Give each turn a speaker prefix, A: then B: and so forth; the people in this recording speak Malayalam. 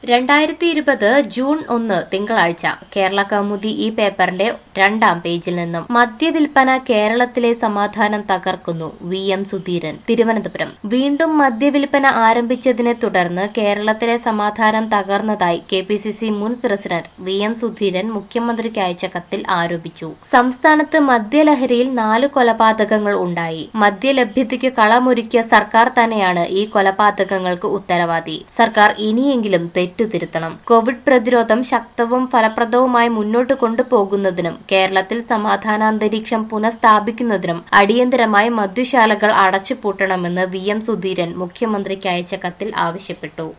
A: രണ്ടായിരത്തി ഇരുപത് ജൂൺ ഒന്ന് തിങ്കളാഴ്ച കേരള കൗമുദി ഈ പേപ്പറിന്റെ രണ്ടാം പേജിൽ നിന്നും മദ്യവിൽപ്പന കേരളത്തിലെ സമാധാനം തകർക്കുന്നു വി എം സുധീരൻ തിരുവനന്തപുരം വീണ്ടും മദ്യവിൽപ്പന ആരംഭിച്ചതിനെ തുടർന്ന് കേരളത്തിലെ സമാധാനം തകർന്നതായി കെ പി സി സി മുൻ പ്രസിഡന്റ് വി എം സുധീരൻ മുഖ്യമന്ത്രിക്ക് അയച്ച കത്തിൽ ആരോപിച്ചു സംസ്ഥാനത്ത് മദ്യലഹരിയിൽ നാല് കൊലപാതകങ്ങൾ ഉണ്ടായി മദ്യലഭ്യതയ്ക്ക് കളമൊരുക്കിയ സർക്കാർ തന്നെയാണ് ഈ കൊലപാതകങ്ങൾക്ക് ഉത്തരവാദി സർക്കാർ ഇനിയെങ്കിലും തെറ്റുതിരുത്തണം കോവിഡ് പ്രതിരോധം ശക്തവും ഫലപ്രദവുമായി മുന്നോട്ട് കൊണ്ടുപോകുന്നതിനും കേരളത്തിൽ സമാധാനാന്തരീക്ഷം പുനഃസ്ഥാപിക്കുന്നതിനും അടിയന്തരമായി മദ്യശാലകൾ അടച്ചുപൂട്ടണമെന്ന് വി എം സുധീരൻ മുഖ്യമന്ത്രിക്ക് അയച്ച കത്തിൽ ആവശ്യപ്പെട്ടു